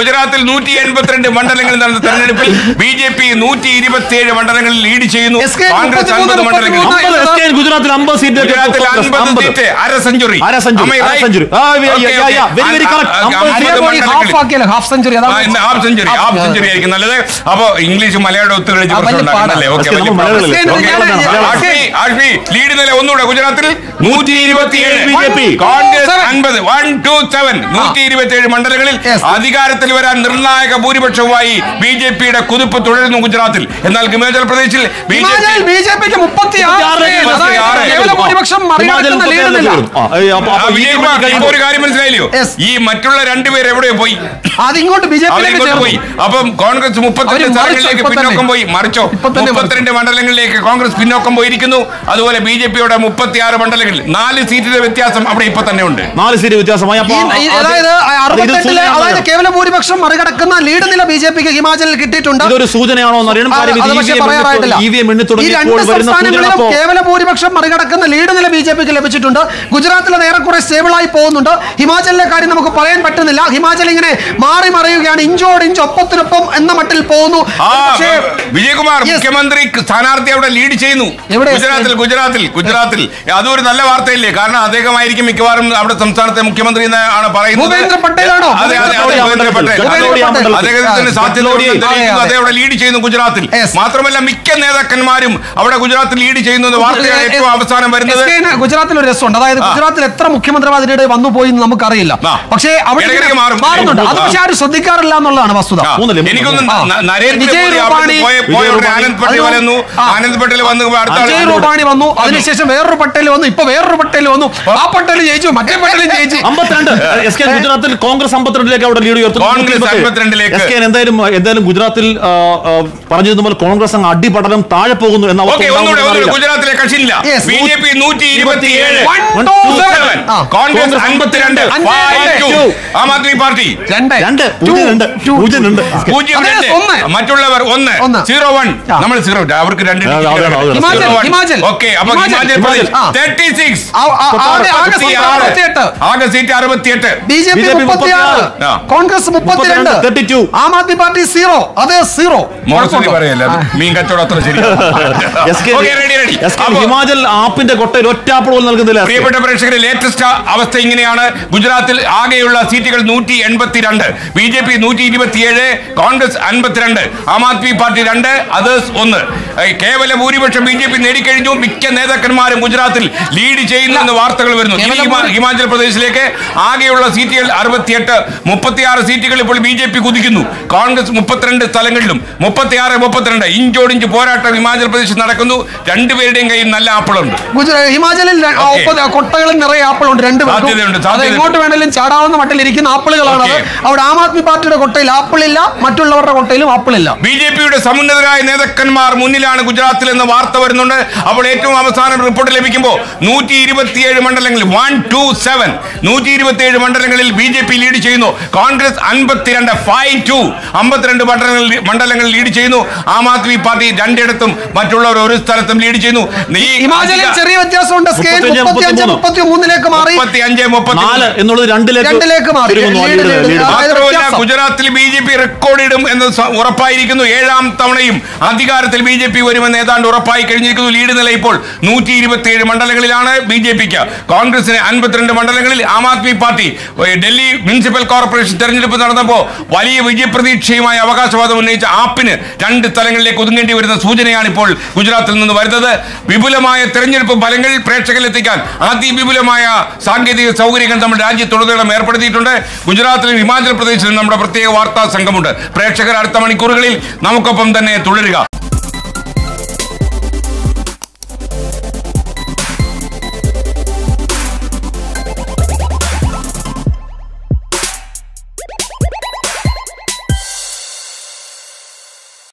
ഗുജറാത്തിൽ നൂറ്റി എൺപത്തിരണ്ട് മണ്ഡലങ്ങളിൽ നടന്ന തെരഞ്ഞെടുപ്പിൽ ബി ജെ പി നൂറ്റി ഇരുപത്തിയേഴ് മണ്ഡലങ്ങളിൽ ലീഡ് ചെയ്യുന്നു എസ് കെ കോൺഗ്രസ് 33, അൻപത് മണ്ഡലങ്ങളിൽ 33. അമ്പത് എസ് കെ ഗുജറാത്തിൽ അമ്പത് സീറ്റ് ഗുജറാത്തിൽ അൻപത് സീറ്റ് അര സെഞ്ചുറി അര century, അര century. ആ, yeah, yeah, yeah, yeah. Very, very correct. അമ്പത് ഹാഫ് ആക്കിയല്ലോ half century half century half century ആയിരിക്കും നല്ലത് അപ്പൊ ഇംഗ്ലീഷ് മലയാളം ഒത്തു കളിച്ച് ആ, വലിയ പ്രശ്നം ഉണ്ടാക്കണ്ടല്ലേ പാടാ. ഓക്കെ എസ് കെ, നമ്മൾ മലയാളികളല്ലേ? എസ് കെ, ഓക്കെ, ഞാൻ- മലയാളം. ആഷ്മി ആഷ്മി ലീഡ് നില ഒന്നുകൂടെ ഗുജറാത്തിൽ നൂറ്റി ഇരുപത്തിയേഴ് BJP. കോൺഗ്രസ് Seven. അൻപത് വൺ ടു സെവൻ നൂറ്റി ഇരുപത്തിയേഴ് മണ്ഡലങ്ങളിൽ Yes. അധികാരത്തിൽ വരാൻ നിർണായക ഭൂരിപക്ഷവുമായി ബി ജെ പിയുടെ കുതിപ്പ് തുടരുന്നു ഗുജറാത്തിൽ എന്നാൽ ഹിമാചൽ പ്രദേശിൽ ബി ജെ ഹിമാചൽ ബി ജെ പിക്ക് മുപ്പത്തി ആറ് മുപ്പത്തിയാറ്. കേവല ഭൂരിപക്ഷം മറികടക്കുന്ന ലീഡുന്നില്ല വിജയകുമാർ ഇപ്പൊ ഒരു കാര്യം മനസ്സിലായില്ലയോ Yes. ഈ മറ്റുള്ള രണ്ടുപേർ എവിടെയോ പോയി അതിങ്ങോട്ട് ബി ജെ അവരിങ്ങോട്ട് പോയി അപ്പം കോൺഗ്രസ് മുപ്പത്തിരണ്ട് അവര് മറിച്ചോ, സ്ഥലങ്ങളിലേക്ക് ഇപ്പൊ തന്നെ. പിന്നോക്കം പോയി മറിച്ചോ ഇപ്പൊ തന്നെ മുപ്പത്തിരണ്ട് മണ്ഡലങ്ങളിലേക്ക് കോൺഗ്രസ് പിന്നോക്കം പോയിരിക്കുന്നു അതുപോലെ ബി ജെ പിയുടെ മുപ്പത്തിയാറ് മണ്ഡലങ്ങളിൽ നാല് സീറ്റിന്റെ വ്യത്യാസം അവിടെ ഇപ്പൊ തന്നെ ഉണ്ട് നാല് സീറ്റ് വ്യത്യാസമായി അപ്പൊ ഈ- ഈ- അത് അതായത് ഇത് അറുപത്തെട്ടിലെ സൂചനയാണ് അതായത് കേവല ഭൂരിപക്ഷം മറികടക്കുന്ന ലീഡ് നില ബി ജെ പിക്ക് ഹിമാചലിൽ കിട്ടിയിട്ടുണ്ട് ഇതൊരു സൂചനയാണോ എന്ന് അറിയണം ആ, കാര്യം ഇത് അത് പക്ഷേ EVM പറയാറായിട്ടില്ല. ഇ വി എം എണ്ണി ഈ തുടങ്ങിയപ്പോൾ രണ്ട് വരുന്ന സൂചന സംസ്ഥാനങ്ങളിലും അപ്പോ കേവല ഭൂരിപക്ഷം മറികടക്കുന്ന ലീഡ് നില ബി ജെ പിക്ക് ലഭിച്ചിട്ടുണ്ട് ഗുജറാത്തിൽ അത് ഏറെക്കുറെ സ്റ്റേബിൾ ആയി പോകുന്നുണ്ട് ഹിമാചലിലെ കാര്യം നമുക്ക് പറയാൻ പറ്റുന്നില്ല ഹിമാചൽ ഇങ്ങനെ മാറി മറിയുകയാണ് ഇഞ്ചോട് ഇഞ്ച് ഒപ്പത്തിനൊപ്പം എന്ന മട്ടിൽ പോകുന്നു ആ പക്ഷേ വിജയകുമാർ Yes. മുഖ്യമന്ത്രി സ്ഥാനാർത്ഥി അവിടെ ലീഡ് ചെയ്യുന്നു എവിടെ? ഗുജറാത്തിൽ ഗുജറാത്തിൽ ഗുജറാത്തിൽ അതൊരു നല്ല വാർത്തയില്ലേ കാരണം അദ്ദേഹമായിരിക്കും മിക്കവാറും അവിടെ സംസ്ഥാനത്തെ മുഖ്യമന്ത്രി എന്ന് ആണ് പറയുന്നത് ഭൂപേന്ദ്ര പട്ടേലാണോ? അതെ അതെ അതെ ഭൂപേന്ദ്ര പട്ടേൽ ഭൂപേന്ദ്ര അത് പട്ടേൽ. അദ്ദേഹത്തിന്റെ സാധ്യത ജനലോടി. തെളിയിക്കുന്നു. അതെ, അതെ. അദ്ദേഹം അവിടെ ലീഡ് ചെയ്യുന്നു ഗുജറാത്തിൽ Yes. മാത്രമല്ല മിക്ക നേതാക്കന്മാരും അവിടെ ഗുജറാത്തിൽ ലീഡ് ചെയ്യുന്നു എന്ന വാർത്തയാണ് ഏറ്റവും അവസാനം വരുന്നത് എസ് കെന് ഗുജറാത്തിൽ ഒരു രസമുണ്ട് അതായത് ഗുജറാത്തിൽ എത്ര മുഖ്യമന്ത്രിമാരുടെ വന്നു പോയി എന്ന് നമുക്കറിയില്ല ആ. പക്ഷേ അവിടെ ഇടയ്ക്കിടയ്ക്ക് ഇങ്ങനെ മാറും. മാറുന്നുണ്ട് അത് പക്ഷേ ആരും ശ്രദ്ധിക്കാറില്ല എന്നുള്ളതാണ് വസ്തുത ആ. മൂന്നല്ലേ? എനിക്കൊന്നും ആ. ന- നരേന്ദ്ര വിജയ് മോദി രൂപാണി- അവിടെ പോയ- പോയ വിജയ് ഉടനെ രൂപാണി- ആനന്ദ് പട്ടേൽ അത് വന്നു ആ. ആനന്ദ് പട്ടേൽ വന്ന് അടുത്ത ആൾ അജയ് രൂപാണി വന്നു അതിനുശേഷം വേറൊരു പട്ടേൽ വന്നു ഇപ്പൊ വേറൊരു പട്ടേൽ വന്നു ആ പട്ടേൽ ജയിച്ചു മറ്റേ പട്ടേലും ജയിച്ചു അമ്പത്തിരണ്ട് എസ് കെ ഗുജറാത്തിൽ കോൺഗ്രസ് അമ്പത്തിരണ്ടിലേക്ക് അവിടെ ലീഡ് ഉയർത്തുന്നു കോൺഗ്രസ് അമ്പത്തിരണ്ടിലേക്ക്. എസ് കെ എന്തായാലും എന്തായാലും ഗുജറാത്തിൽ ആ, ആ, പറഞ്ഞതുപോലെ കോൺഗ്രസ് അങ്ങ് അടിപടലം താഴെ പോകുന്നു എന്ന അവസ്ഥ ഓക്കെ ഒന്നുകൂടെ ഉണ്ടാകുമെന്ന് ഒന്നുകൂടെ അറിയില്ല. ഗുജറാത്തിലെ കക്ഷിയില്ല Yes. ബി ജെ പി നൂറ്റി ഇരുപത്തിയേഴ് One, One, two, two, seven. seven. ആ. കോൺഗ്രസ് കോൺഗ്രസ് അൻപത്തിരണ്ട് അഞ്ച്, Five, അഞ്ച്. two. ആം ആദ്മി പാർട്ടി രണ്ട് രണ്ട് Two, പൂജ്യം രണ്ട് two. പൂജ്യം രണ്ട് പൂജ്യം അതെ, രണ്ട് ഒന്ന്. മറ്റുള്ളവർ ഒന്ന് ഒന്ന്. സീറോ വൺ ആ. നമ്മൾ സീറോ അവർക്ക് രണ്ട് ആ, അതെ, അതെ, അതെ. ഹിമാചൽ, ഹിമാചൽ. ഓക്കെ അപ്പൊ ഹിമാചൽ, ഹിമാചൽ പ്രദേശ് ആ. തേർട്ടി സിക്സ് ആ- ആ- ആകെ- ആകെ സീറ്റ് അറുപത്തിയെട്ട് ആകെ സീറ്റ് അറുപത്തിയെട്ട് ബി ജെ പി BJP മുപ്പത്തിയാറ് ആ. കോൺഗ്രസ് മുപ്പത്തിരണ്ട് 32. ആം ആദ്മി പാർട്ടി സീറോ അതെ സീറോ മോശം പറയല്ല മീൻ കച്ചവടം അത്ര എസ് കെ ശരി ready ready S K Himachal ആപ്പിന്റെ കൊട്ടയിൽ ഒറ്റാപ്പിൾ പോലും നൽകുന്നില്ല എസ് കെ. പ്രിയപ്പെട്ട പ്രേക്ഷകരെ ലേറ്റസ്റ്റ് അവസ്ഥ ഇങ്ങനെയാണ് ഗുജറാത്തിൽ ആകെയുള്ള സീറ്റുകൾ നൂറ്റി എൺപത്തിരണ്ട് ബി ജെ പി നൂറ്റി ഇരുപത്തിയേഴ് കോൺഗ്രസ് അൻപത്തിരണ്ട് ആം ആദ്മി പാർട്ടി രണ്ട് അതേഴ്സ് ഒന്ന് ഏഹ് കേവല ഭൂരിപക്ഷം ബി ജെ പി നേടിക്കഴിഞ്ഞു മിക്ക നേതാക്കന്മാരും ഗുജറാത്തിൽ ലീഡ് ചെയ്യുന്നു എന്ന് വാർത്തകൾ വരുന്നു ഇനി കേവല ഹിമാ- ഹിമാചൽ പ്രദേശിലേക്ക് ആകെയുള്ള സീറ്റുകൾ അറുപത്തിയെട്ട് മുപ്പത്തിയാറ് സീറ്റുകൾ ഇപ്പോൾ ബി ജെ പി കുതിക്കുന്നു കോൺഗ്രസ് മുപ്പത്തിരണ്ട് സ്ഥലങ്ങളിലും മുപ്പത്തിയാറ് മുപ്പത്തിരണ്ട് ഇഞ്ചോടിഞ്ച് പോരാട്ടം ഹിമാചൽ പ്രദേശിൽ നടക്കുന്നു രണ്ടുപേരുടെയും കയ്യിൽ നല്ല ആപ്പിളുണ്ട് ഗുജറാത്ത് ഹിമാചലിൽ ര- ആ, Okay. ഒപ്പ- കൊട്ടകളിൽ നിറയെ ആപ്പിളുണ്ട് രണ്ട് പേർക്കും. സാധ്യതയുണ്ട്, അത് സാധ്യതയുണ്ട്. എങ്ങോട്ട് വേണേലും ചാടാവുന്ന മട്ടിൽ ഇരിക്കുന്ന ആപ്പിളുകളാണ് അത് Okay. അവിടെ ആം ആദ്മി പാർട്ടിയുടെ കൊട്ടയിൽ ആപ്പിളില്ല മറ്റുള്ളവരുടെ കൊട്ടയിലും ആപ്പിളില്ല ബി ജെ പിയുടെ സമുന്നതരായ നേതാക്കന്മാർ മുന്നിലാണ് ഗുജറാത്തിൽ എന്ന വാർത്ത വരുന്നുണ്ട് അപ്പോൾ ഏറ്റവും അവസാനം റിപ്പോർട്ട് ലഭിക്കുമ്പോൾ നൂറ്റി ഇരുപത്തിയേഴ് മണ്ഡലങ്ങളിൽ വൺ ടു സെവൻ നൂറ്റി ഇരുപത്തിയേഴ് മണ്ഡലങ്ങളിൽ ബി ജെ പി ലീഡ് ചെയ്യുന്നു കോൺഗ്രസ് അൻപത്തിരണ്ട് ഫൈവ് ടു അമ്പത്തിരണ്ട് മണ്ഡലങ്ങളിൽ മണ്ഡലങ്ങളിൽ ലീഡ് ചെയ്യുന്നു ആം ആദ്മി പാർട്ടി രണ്ടിടത്തും മറ്റുള്ളവർ ഒരു സ്ഥലത്തും ലീഡ് ചെയ്യുന്നു ഈ ഹിമാചലിൽ അധിക- ചെറിയ വ്യത്യാസമുണ്ട് സ്കെയിൽ മുപ്പത്തിയഞ്ച്, മുപ്പത്തിയഞ്ച് മുപ്പത്തി മൂന്നിലേക്ക് മാറി മുപ്പത്തിയഞ്ച് മുപ്പത്തി നാല് എന്നുള്ളത് രണ്ടിലേക്ക് രണ്ടിലേക്ക് മാറി. ചുരുങ്ങുന്നു. Lead, lead, lead, lead. അതായത് മാത്രമല്ല വ്യത്യാസം. ഗുജറാത്തിൽ ബി ജെ പി റെക്കോർഡിടും എന്ന് സ- ഉറപ്പായിരിക്കുന്നു ഏഴാം തവണയും അധികാരത്തിൽ ബി ജെ പി വരുമെന്ന് ഏതാണ്ട് ഉറപ്പായി കഴിഞ്ഞിരിക്കുന്നു ലീഡ് നില ഇപ്പോൾ നൂറ്റി ഇരുപത്തിയേഴ് മണ്ഡലങ്ങളിലാണ് ബി ജെ പിക്ക് കോൺഗ്രസിന് അൻപത്തിരണ്ട് മണ്ഡലങ്ങളിൽ ആം ആദ്മി പാർട്ടി ഏഹ്, ഡൽഹി മുനിസിപ്പൽ കോർപ്പറേഷൻ തെരഞ്ഞെടുപ്പ് നടന്നപ്പോൾ വലിയ വിജയപ്രതീക്ഷയുമായി അവകാശവാദം ഉന്നയിച്ച ആപ്പിന് രണ്ട് സ്ഥലങ്ങളിലേക്ക് ഒതുങ്ങേണ്ടി വരുന്ന സൂചനയാണ് ഇപ്പോൾ ഗുജറാത്തിൽ നിന്ന് വരുന്നത് വിപുലമായ തെരഞ്ഞെടുപ്പ് ഫലങ്ങൾ പ്രേക്ഷകരിലെത്തിക്കാൻ അതിവിപുലമായ സാങ്കേതിക സൗകര്യങ്ങൾ നമ്മുടെ രാജ്യത്തുടനീളം ഏർപ്പെടുത്തിയിട്ടുണ്ട് ഗുജറാത്തിലും ഹിമാചൽ പ്രദേശിലും നമ്മുടെ പ്രത്യേക വാർത്താ സംഘമുണ്ട് പ്രേക്ഷകർ അടുത്ത മണിക്കൂറുകളിൽ നമുക്കൊപ്പം തന്നെ തുടരുക